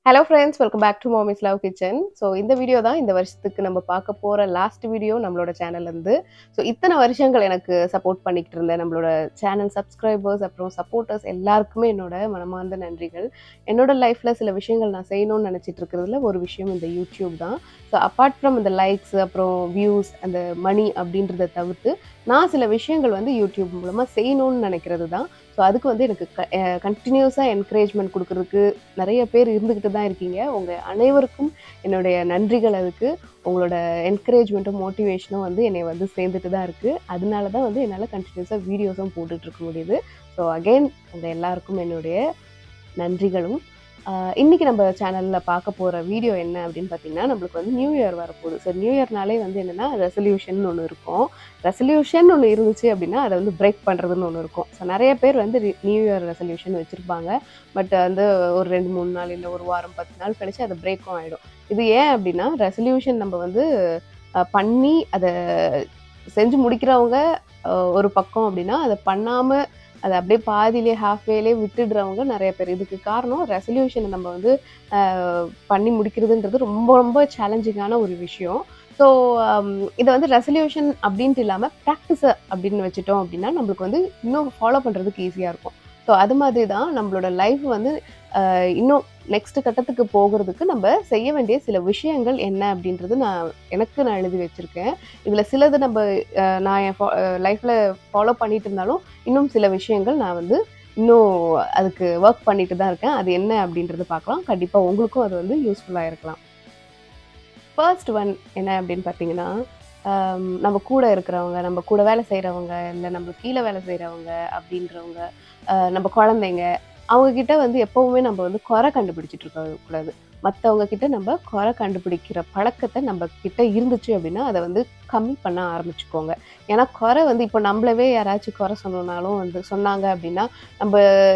hello friends welcome back to mommy's love kitchen so இந்த video தான் இந்த வருஷத்துக்கு நம்ம பார்க்க போகிற லாஸ்ட் வீடியோ நம்மளோட சேனல்லேருந்து ஸோ இத்தனை வருஷங்கள் எனக்கு சப்போர்ட் பண்ணிக்கிட்டு இருந்த நம்மளோட சேனல் சப்ஸ்கிரைபர்ஸ் அப்புறம் சப்போர்ட்டர்ஸ் எல்லாருக்குமே என்னோட மனமார்ந்த நன்றிகள் என்னோட லைஃப்பில் சில விஷயங்கள் நான் செய்யணும்னு நினச்சிட்டு இருக்கிறதுல ஒரு விஷயம் இந்த யூடியூப் தான் ஸோ அப்பார்ட் ஃப்ரம் இந்த லைக்ஸ் அப்புறம் வியூஸ் அந்த மணி அப்படின்றத தவிர்த்து நான் சில விஷயங்கள் வந்து யூடியூப் மூலமாக செய்யணும்னு நினைக்கிறது தான் ஸோ அதுக்கு வந்து எனக்கு கண்டினியூஸாக என்கரேஜ்மெண்ட் கொடுக்கறதுக்கு நிறைய பேர் இருந்துக்கிட்டு தான் இருக்கீங்க உங்கள் அனைவருக்கும் என்னுடைய நன்றிகள் அதுக்கு உங்களோட என்கரேஜ்மெண்ட்டும் மோட்டிவேஷனும் வந்து என்னை வந்து சேர்ந்துட்டு தான் இருக்குது அதனால தான் வந்து என்னால் கண்டினியூஸாக வீடியோஸும் போட்டுட்ருக்க முடியுது ஸோ அகெயின் உங்கள் எல்லாருக்கும் என்னுடைய நன்றிகளும் ஆஹ் இன்னைக்கு நம்ம சேனலில் பார்க்க போகிற வீடியோ என்ன அப்படின்னு பார்த்தீங்கன்னா நம்மளுக்கு வந்து நியூ இயர் வரப்போகுது ஸோ நியூ இயர்னாலே வந்து என்னென்னா ரெசல்யூஷன் ஒன்று இருக்கும் ரெசல்யூஷன் ஒன்று இருந்துச்சு அப்படின்னா அதை வந்து பிரேக் பண்ணுறதுன்னு ஒன்று இருக்கும் ஸோ நிறைய பேர் வந்து நியூ இயர் ரெசல்யூஷன் வச்சுருப்பாங்க பட் வந்து ஒரு ரெண்டு மூணு நாள் இல்லை ஒரு வாரம் பத்து நாள் கழிச்சு அது பிரேக்கும் ஆகிடும் இது ஏன் அப்படின்னா ரெசல்யூஷன் நம்ம வந்து அஹ், பண்ணி அதை செஞ்சு முடிக்கிறவங்க அஹ், ஒரு பக்கம் அப்படின்னா அதை பண்ணாமல் அதை அப்படியே பாதியிலே ஹாஃப்வேலே விட்டுடுறவங்க நிறைய பேர் இதுக்கு காரணம் ரெசல்யூஷனை நம்ம வந்து அஹ், பண்ணி முடிக்கிறதுன்றது ரொம்ப ரொம்ப சேலஞ்சிங்கான ஒரு விஷயம் ஸோ இதை வந்து ரெசல்யூஷன் அப்படின்ட்டு இல்லாமல் ப்ராக்டிஸை அப்படின்னு வச்சுட்டோம் அப்படின்னா நம்மளுக்கு வந்து இன்னும் ஃபாலோ பண்ணுறதுக்கு ஈஸியாக இருக்கும் ஸோ அது மாதிரி தான் நம்மளோட லைஃப் வந்து அஹ், இன்னும் நெக்ஸ்ட் கட்டத்துக்கு போகிறதுக்கு நம்ம செய்ய வேண்டிய சில விஷயங்கள் என்ன அப்படின்றது நான் எனக்கு நான் எழுதி வச்சுருக்கேன் இதில் சிலது நம்ம அஹ், நான் என் லைஃப்பில் ஃபாலோ பண்ணிட்டு இருந்தாலும் இன்னும் சில விஷயங்கள் நான் வந்து இன்னும் அதுக்கு ஒர்க் பண்ணிட்டு தான் இருக்கேன் அது என்ன அப்படின்றது பார்க்கலாம் கண்டிப்பாக உங்களுக்கும் அது வந்து யூஸ்ஃபுல்லாக இருக்கலாம் ஃபர்ஸ்ட் ஒன் என்ன அப்படின்னு பார்த்தீங்கன்னா ஆம், நம்ம கூட இருக்கிறவங்க நம்ம கூட வேலை செய்கிறவங்க இல்லை நம்ம கீழே வேலை செய்கிறவங்க அப்படின்றவங்க ஆஹ், நம்ம குழந்தைங்க அவங்க கிட்ட வந்து எப்பவுமே நம்ம வந்து குறை கண்டுபிடிச்சிட்டு இருக்க கூடாது மற்றவங்க கிட்ட நம்ம குறை கண்டுபிடிக்கிற பழக்கத்தை நம்ம கிட்ட இருந்துச்சு அப்படின்னா அதை வந்து கம்மி பண்ண ஆரம்பிச்சுக்கோங்க ஏன்னா குறை வந்து இப்போ நம்மளவே யாராச்சும் குறை சொன்னோம்னாலும் வந்து சொன்னாங்க அப்படின்னா நம்ம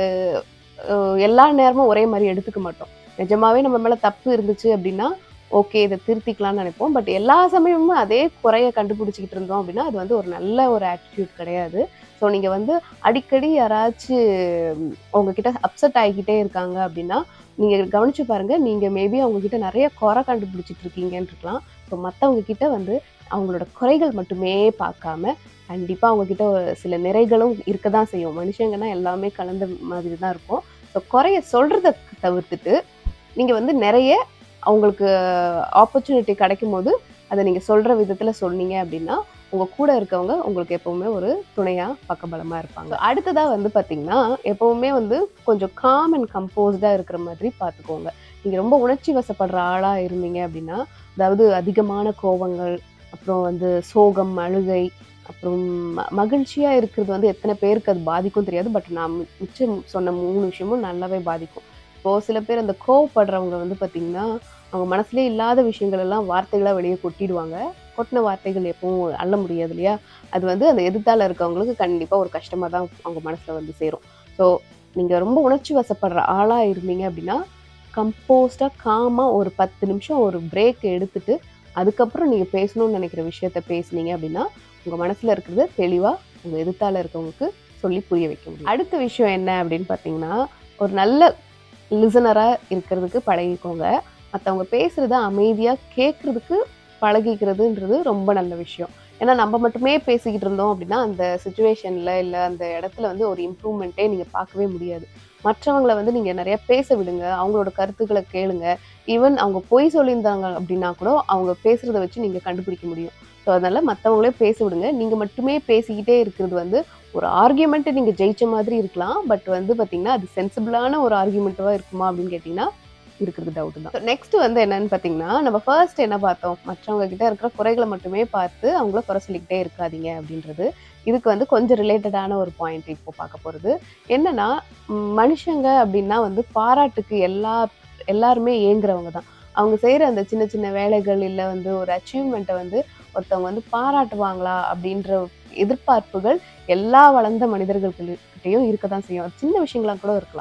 அஹ், எல்லா நேரமும் ஒரே மாதிரி எடுத்துக்க மாட்டோம் நிஜமாவே நம்ம மேலே தப்பு இருந்துச்சு அப்படின்னா ஓகே இதை திருத்திக்கலாம்னு நினைப்போம் பட் எல்லா சமயமும் அதே குறைய கண்டுபிடிச்சிக்கிட்டு இருந்தோம் அப்படின்னா அது வந்து ஒரு நல்ல ஒரு ஆட்டிடியூட் கிடையாது ஸோ நீங்கள் வந்து அடிக்கடி யாராச்சும் உங்ககிட்ட அப்செட் ஆகிக்கிட்டே இருக்காங்க அப்படின்னா நீங்கள் கவனிச்சு பாருங்க நீங்கள் மேபி அவங்கக்கிட்ட நிறைய குறை கண்டுபிடிச்சிட்டு இருக்கீங்கன்னு இருக்கலாம் ஸோ மற்றவங்க கிட்ட வந்து அவங்களோட குறைகள் மட்டுமே பார்க்காம கண்டிப்பாக அவங்கக்கிட்ட ஒரு சில நிறைகளும் இருக்க தான் செய்யும் மனுஷங்கன்னா எல்லாமே கலந்த மாதிரி தான் இருக்கும் ஸோ குறைய சொல்கிறத தவிர்த்துட்டு நீங்கள் வந்து நிறைய அவங்களுக்கு ஆப்பர்ச்சுனிட்டி கிடைக்கும் போது அதை நீங்கள் சொல்கிற விதத்தில் சொன்னீங்க அப்படின்னா உங்கள் கூட இருக்கவங்க உங்களுக்கு எப்போவுமே ஒரு துணையாக பக்கபலமாக இருப்பாங்க அடுத்ததாக வந்து பார்த்திங்கன்னா எப்போவுமே வந்து கொஞ்சம் காம் அண்ட் கம்போஸ்டாக இருக்கிற மாதிரி பார்த்துக்கோங்க நீங்கள் ரொம்ப உணர்ச்சி வசப்படுற ஆளாக இருந்தீங்க அப்படின்னா அதாவது அதிகமான கோபங்கள் அப்புறம் வந்து சோகம் அழுகை அப்புறம் ம- மகிழ்ச்சியா இருக்கிறது வந்து எத்தனை பேருக்கு அது பாதிக்கும் தெரியாது பட் நான் மி- மிச்சம் சொன்ன மூணு விஷயமும் நல்லாவே பாதிக்கும் இப்போ சில பேர் அந்த கோவப்படுறவங்க வந்து பார்த்தீங்கன்னா அவங்க மனசுலயே இல்லாத விஷயங்கள் எல்லாம் வார்த்தைகளாக வெளியே கொட்டிடுவாங்க கொட்டின வார்த்தைகள் எப்பவும் அள்ள முடியாது இல்லையா அது வந்து அந்த எதிர்த்தால இருக்கவங்களுக்கு கண்டிப்பாக ஒரு கஷ்டமாக தான் அவங்க மனசில் வந்து சேரும் ஸோ நீங்கள் ரொம்ப உணர்ச்சி வசப்படுற ஆளாக இருந்தீங்க அப்படின்னா கம்போஸ்டாக காமாக ஒரு பத்து நிமிஷம் ஒரு பிரேக் எடுத்துட்டு அதுக்கப்புறம் நீங்கள் பேசணும்னு நினைக்கிற விஷயத்த பேசுனீங்க அப்படின்னா உங்கள் மனசில் இருக்கிறத தெளிவாக உங்கள் எதிர்த்தால இருக்கவங்களுக்கு சொல்லி புரிய வைக்க முடியும் அடுத்த விஷயம் என்ன அப்படின்னு பார்த்தீங்கன்னா ஒரு நல்ல லிசனராக இருக்கிறதுக்கு பழகிக்கோங்க மற்றவங்க பேசுகிறத அமைதியாக கேட்குறதுக்கு பழகிக்கிறதுன்றது ரொம்ப நல்ல விஷயம் ஏன்னா நம்ம மட்டுமே பேசிக்கிட்டு இருந்தோம் அப்படின்னா அந்த சுச்சுவேஷனில் இல்லை அந்த இடத்துல வந்து ஒரு இம்ப்ரூவ்மெண்ட்டே நீங்கள் பார்க்கவே முடியாது மற்றவங்களை வந்து நீங்கள் நிறைய பேச விடுங்க அவங்களோட கருத்துக்களை கேளுங்க ஈவன் அவங்க பொய் சொல்லியிருந்தாங்க அப்படின்னா கூட அவங்க பேசுகிறத வச்சு நீங்கள் கண்டுபிடிக்க முடியும் ஸோ அதனால் மற்றவங்களே பேச விடுங்க நீங்கள் மட்டுமே பேசிக்கிட்டே இருக்கிறது வந்து ஒரு ஆர்கியூமெண்ட்டை நீங்கள் ஜெயிச்ச மாதிரி இருக்கலாம் பட் வந்து பார்த்தீங்கன்னா அது சென்சிபிளான ஒரு ஆர்கியூமெண்ட்டாக இருக்குமா அப்படின்னு கேட்டிங்கன்னா இருக்கிறது டவுட் தான் நெக்ஸ்ட் வந்து என்னன்னு பார்த்தீங்கன்னா நம்ம ஃபர்ஸ்ட் என்ன பார்த்தோம் மற்றவங்க கிட்ட இருக்கிற குறைகளை மட்டுமே பார்த்து அவங்கள குறை சொல்லிக்கிட்டே இருக்காதீங்க அப்படின்றது இதுக்கு வந்து கொஞ்சம் ரிலேட்டடான ஒரு பாயிண்ட் இப்போ பார்க்க போகிறது என்னன்னா ம், மனுஷங்க அப்படின்னா வந்து பாராட்டுக்கு எல்லா எல்லாருமே ஏங்குறவங்க தான் அவங்க செய்கிற அந்த சின்ன சின்ன வேலைகள் இல்லை வந்து ஒரு அச்சீவ்மெண்ட்டை வந்து ஒருத்தவங்க வந்து பாராட்டுவாங்களா அப்படின்ற எதிர்பார்ப்புகள் எல்லா வளர்ந்த மனிதர்கள்கிட்டையும் இருக்க தான் செய்யும் அது சின்ன விஷயங்களா கூட இருக்கலாம்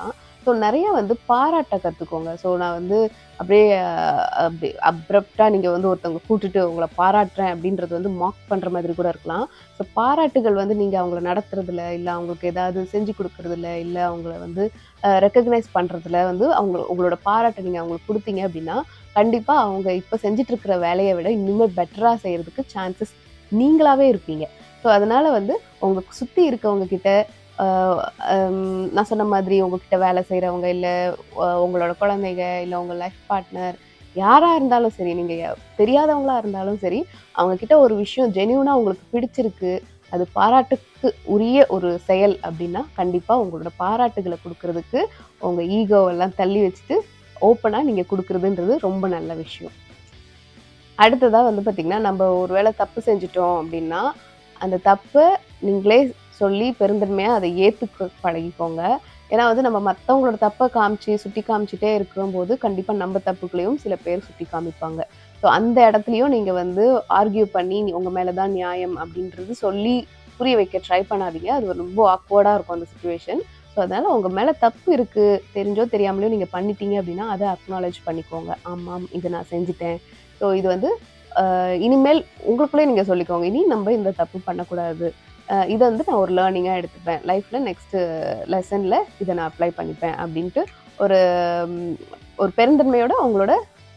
ஸோ நிறைய வந்து பாராட்ட கற்றுக்கோங்க ஸோ நான் வந்து அப்படியே அஹ், அப்படி அப்ரப்டாக நீங்கள் வந்து ஒருத்தவங்க கூட்டிட்டு உங்களை பாராட்டுறேன் அப்படின்றது வந்து மாக் பண்ணுற மாதிரி கூட இருக்கலாம் ஸோ பாராட்டுகள் வந்து நீங்கள் அவங்கள நடத்துறதுல இல்லை அவங்களுக்கு ஏதாவது செஞ்சு கொடுக்கறதுல இல்லை அவங்கள வந்து ரெக்கக்னைஸ் பண்ணுறதுல வந்து அவங்க உங்களோட பாராட்டை நீங்கள் அவங்களுக்கு கொடுத்தீங்க அப்படின்னா கண்டிப்பாக அவங்க இப்போ செஞ்சுட்டு இருக்கிற வேலையை விட இன்னுமே பெட்டராக செய்கிறதுக்கு சான்சஸ் நீங்களாவே இருப்பீங்க ஸோ அதனால வந்து உங்களுக்கு சுற்றி இருக்கவங்க கிட்ட ஆஹ் ஹம் நான் சொன்ன மாதிரி உங்ககிட்ட வேலை செய்கிறவங்க இல்லை உங்களோட குழந்தைங்க இல்லை உங்கள் லைஃப் பார்ட்னர் யாராக இருந்தாலும் சரி நீங்கள் தெரியாதவங்களா இருந்தாலும் சரி அவங்க கிட்ட ஒரு விஷயம் ஜெனியூனாக உங்களுக்கு பிடிச்சிருக்கு அது பாராட்டுக்கு உரிய ஒரு செயல் அப்படின்னா கண்டிப்பாக உங்களோட பாராட்டுகளை கொடுக்கறதுக்கு உங்கள் ஈகோவெல்லாம் தள்ளி வச்சுட்டு ஓப்பனாக நீங்கள் கொடுக்குறதுன்றது ரொம்ப நல்ல விஷயம் அடுத்ததாக வந்து பார்த்திங்கன்னா நம்ம ஒரு வேளை தப்பு செஞ்சிட்டோம் அப்படின்னா அந்த தப்பை நீங்களே சொல்லி பெருந்தன்மையாக அதை ஏற்றுக்க பழகிக்கோங்க ஏன்னா வந்து நம்ம மற்றவங்களோட தப்பை காமிச்சு சுட்டி காமிச்சிட்டே இருக்கும்போது கண்டிப்பாக நம்ம தப்புகளையும் சில பேர் சுட்டி காமிப்பாங்க ஸோ அந்த இடத்துலையும் நீங்கள் வந்து ஆர்கியூ பண்ணி உங்கள் மேலே தான் நியாயம் அப்படின்றது சொல்லி புரிய வைக்க ட்ரை பண்ணாதீங்க அது ஒரு ரொம்ப ஆக்வர்டாக இருக்கும் அந்த சுச்சுவேஷன் ஸோ அதனால் உங்கள் மேலே தப்பு இருக்குது தெரிஞ்சோ தெரியாமலையோ நீங்கள் பண்ணிட்டீங்க அப்படின்னா அதை அக்னாலேஜ் பண்ணிக்கோங்க ஆமாம் இதை நான் செஞ்சுட்டேன் ஸோ இது வந்து ஆஹ், இனிமேல் உங்களுக்குள்ளே நீங்கள் சொல்லிக்கோங்க இனி நம்ம இந்த தப்பு பண்ணக்கூடாது ஆஹ், இதை வந்து நான் ஒரு லேர்னிங்காக எடுத்துப்பேன் லைஃப்பில் நெக்ஸ்ட்டு லெசனில் இதை நான் அப்ளை பண்ணிப்பேன் அப்படின்ட்டு ஒரு ம், ஒரு பெருந்தன்மையோட உங்களோட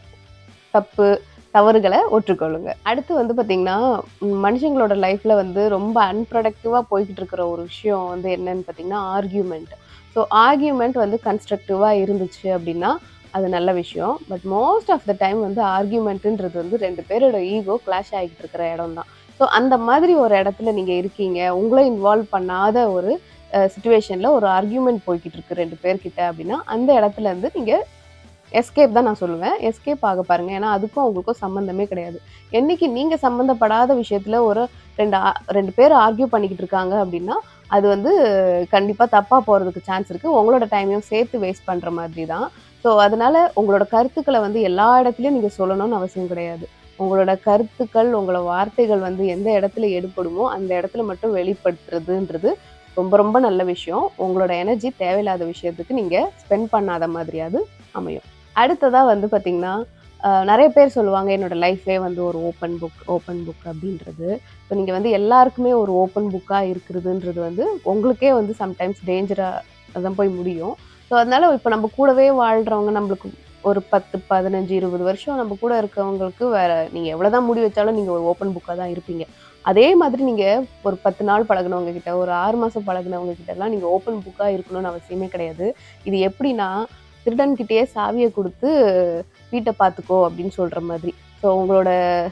தப்பு தவறுகளை ஒற்றுக்கொள்ளுங்க அடுத்து வந்து பார்த்தீங்கன்னா ம், மனுஷங்களோட லைஃப்பில் வந்து ரொம்ப அன்ப்ரொடக்டிவாக போய்கிட்டு இருக்கிற ஒரு விஷயம் வந்து என்னன்னு பார்த்தீங்கன்னா ஆர்கியூமெண்ட் ஸோ ஆர்கியூமெண்ட் வந்து கன்ஸ்ட்ரக்டிவாக இருந்துச்சு அப்படின்னா அது நல்ல விஷயம் but most of the time வந்து ஆர்கியூமெண்ட்டுன்றது வந்து ரெண்டு பேரோட ஈகோ கிளாஷ் ஆகிட்டு இருக்கிற இடம் தான் ஸோ அந்த மாதிரி ஒரு இடத்துல நீங்கள் இருக்கீங்க உங்களை இன்வால்வ் பண்ணாத ஒரு சுச்சுவேஷனில் ஒரு ஆர்கியூமெண்ட் போய்கிட்டு இருக்கு ரெண்டு பேர்கிட்ட அப்படின்னா அந்த இடத்துல இருந்து நீங்கள் எஸ்கேப் தான் நான் சொல்லுவேன் எஸ்கேப் ஆக பாருங்க ஏன்னா அதுக்கும் அவங்களுக்கும் சம்மந்தமே கிடையாது என்னைக்கு நீங்கள் சம்மந்தப்படாத விஷயத்தில் ஒரு ரெண்டு ஆ- ரெண்டு பேர் ஆர்கியூ பண்ணிக்கிட்டு இருக்காங்க அப்படின்னா அது வந்து கண்டிப்பாக தப்பாக போகிறதுக்கு சான்ஸ் இருக்குது உங்களோட டைமையும் சேர்த்து வேஸ்ட் பண்ணுற மாதிரி தான் ஸோ அதனால உங்களோட கருத்துக்களை வந்து எல்லா இடத்துலையும் நீங்கள் சொல்லணும்னு அவசியம் கிடையாது உங்களோட கருத்துக்கள் உங்களோட வார்த்தைகள் வந்து எந்த இடத்துல எடுபடுமோ அந்த இடத்துல மட்டும் வெளிப்படுத்துறதுன்றது ரொம்ப ரொம்ப நல்ல விஷயம் உங்களோட எனர்ஜி தேவையில்லாத விஷயத்துக்கு நீங்கள் ஸ்பெண்ட் பண்ணாத மாதிரியாவது அமையும் அடுத்ததாக வந்து பார்த்திங்கன்னா ஆஹ், நிறைய பேர் சொல்லுவாங்க என்னோட லைஃபே வந்து ஒரு ஓப்பன் புக் ஓப்பன் புக் அப்படின்றது ஸோ நீங்கள் வந்து எல்லாருக்குமே ஒரு ஓப்பன் புக்காக இருக்கிறதுன்றது வந்து உங்களுக்கே வந்து சம்டைம்ஸ் டேஞ்சராக தான் போய் முடியும் ஸோ அதனால இப்போ நம்ம கூடவே வாழ்கிறவங்க நம்மளுக்கு ஒரு பத்து பதினஞ்சு இருபது வருஷம் நம்ம கூட இருக்கவங்களுக்கு வேற நீங்கள் எவ்வளோதான் முடி வச்சாலும் நீங்கள் ஒரு ஓப்பன் புக்காக தான் இருப்பீங்க அதே மாதிரி நீங்கள் ஒரு பத்து நாள் பழகுனவங்க கிட்ட ஒரு ஆறு மாதம் பழகுனவங்க கிட்டலாம் நீங்கள் ஓப்பன் புக்காக இருக்கணும்னு அவசியமே கிடையாது இது எப்படின்னா திருடன்கிட்டயே சாவியை கொடுத்து வீட்டை பார்த்துக்கோ அப்படின்னு சொல்கிற மாதிரி ஸோ உங்களோட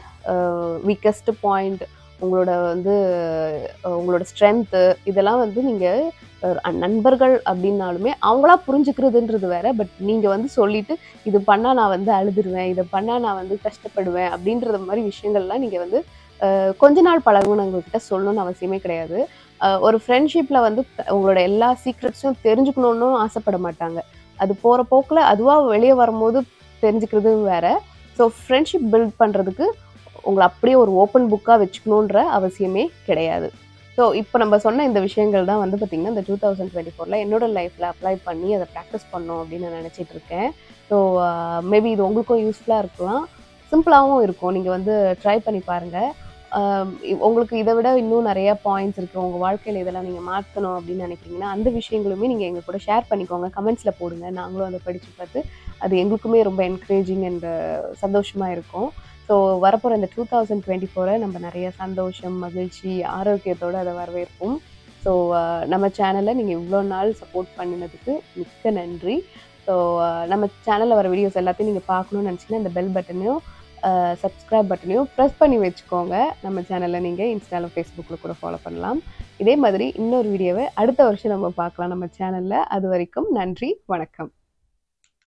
வீக்கஸ்ட் பாயிண்ட் உங்களோட வந்து அஹ், உங்களோட ஸ்ட்ரென்த்து இதெல்லாம் வந்து நீங்கள் நண்பர்கள் அப்படின்னாலுமே அவங்களா புரிஞ்சுக்கிறதுன்றது வேற பட் நீங்கள் வந்து சொல்லிட்டு இது பண்ணால் நான் வந்து அழுதுருவேன் இதை பண்ணால் நான் வந்து கஷ்டப்படுவேன் அப்படின்றது மாதிரி விஷயங்கள்லாம் நீங்கள் வந்து அஹ், கொஞ்ச நாள் பழகுனவங்கக்கிட்ட சொல்லணும்னு அவசியமே கிடையாது அஹ், ஒரு ஃப்ரெண்ட்ஷிப்பில் வந்து உங்களோட எல்லா சீக்ரெட்ஸும் தெரிஞ்சுக்கணுன்னு ஆசைப்பட மாட்டாங்க அது போகிற போக்கில் அதுவாக வெளியே வரும்போது தெரிஞ்சுக்கிறது வேற ஸோ ஃப்ரெண்ட்ஷிப் பில்ட் பண்ணுறதுக்கு உங்களை அப்படியே ஒரு ஓப்பன் புக்காக வச்சுக்கணுன்ற அவசியமே கிடையாது ஸோ இப்போ நம்ம சொன்ன இந்த விஷயங்கள் தான் வந்து பார்த்திங்கன்னா இந்த டூ தௌசண்ட் டுவெண்ட்டி ஃபோரில் என்னோட லைஃப்பில் அப்ளை பண்ணி அதை ப்ராக்டிஸ் பண்ணோம் அப்படின்னு நான் நினச்சிட்டு இருக்கேன் ஸோ மேபி இது உங்களுக்கும் யூஸ்ஃபுல்லாக இருக்கலாம் சிம்பிளாகவும் இருக்கும் நீங்கள் வந்து ட்ரை பண்ணி பாருங்கள் உங்களுக்கு இதை விட இன்னும் நிறைய பாயிண்ட்ஸ் இருக்குது உங்கள் வாழ்க்கையில் இதெல்லாம் நீங்கள் மாற்றணும் அப்படின்னு நினைக்கிறீங்கன்னா அந்த விஷயங்களுமே நீங்கள் எங்கள் கூட ஷேர் பண்ணிக்கோங்க கமெண்ட்ஸில் போடுங்க நாங்களும் அதை படித்து பார்த்து அது எங்களுக்குமே ரொம்ப என்கரேஜிங் அண்ட் சந்தோஷமாக இருக்கும் ஸோ வரப்போகிற இந்த டூ தௌசண்ட் டுவெண்ட்டி ஃபோரை நம்ம நிறைய சந்தோஷம் மகிழ்ச்சி ஆரோக்கியத்தோடு அதை வரவேற்போம் ஸோ நம்ம சேனலை நீங்கள் இவ்வளோ நாள் சப்போர்ட் பண்ணினதுக்கு மிக்க நன்றி ஸோ நம்ம சேனலில் வர வீடியோஸ் எல்லாத்தையும் நீங்கள் பார்க்கணும்னு நினச்சிங்கன்னா இந்த பெல் பட்டனையும் சப்ஸ்கிரைப் பட்டனையும் ப்ரெஸ் பண்ணி வச்சுக்கோங்க நம்ம சேனலில் நீங்கள் இன்ஸ்டாவில் ஃபேஸ்புக்கில் கூட ஃபாலோ பண்ணலாம் இதே மாதிரி இன்னொரு வீடியோவை அடுத்த வருஷம் நம்ம பார்க்கலாம் நம்ம சேனலில் அது வரைக்கும் நன்றி வணக்கம்